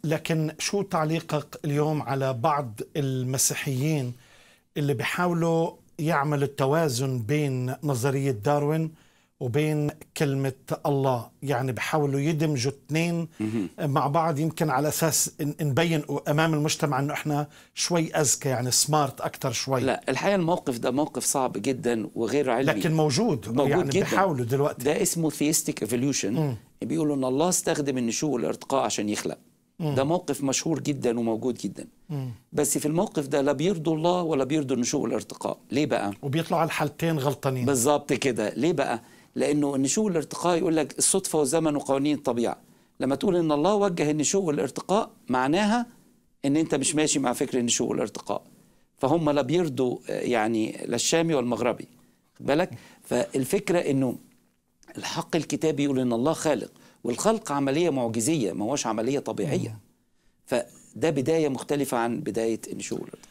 لكن شو تعليقك اليوم على بعض المسيحيين اللي بيحاولوا يعملوا التوازن بين نظرية داروين وبين كلمة الله يعني بحاولوا يدمجوا اثنين مع بعض يمكن على أساس نبين أمام المجتمع أنه إحنا شوي أذكى يعني سمارت أكثر شوي لا الحقيقة الموقف ده موقف صعب جدا وغير علمي لكن موجود, موجود يعني جدا. بيحاولوا دلوقتي ده اسمه ثيستيك ايفوليوشن بيقولوا ان الله استخدم النشوء والارتقاء عشان يخلق ده موقف مشهور جدا وموجود جدا بس في الموقف ده لا بيرضوا الله ولا بيرضوا النشوء والارتقاء ليه بقى وبيطلعوا على الحالتين غلطانين بالظبط كده ليه بقى لانه النشوء والارتقاء يقول لك الصدفه والزمن وقوانين الطبيعه لما تقول ان الله وجه النشوء والارتقاء معناها ان انت مش ماشي مع فكر النشوء والارتقاء فهم لا بيرضوا آه، يعني لا الشامي والمغربي خد بالك فالفكره انه الحق الكتابي يقول ان الله خالق والخلق عمليه معجزيه ما هوش عمليه طبيعيه فده بدايه مختلفه عن بدايه النشوء والارتقاء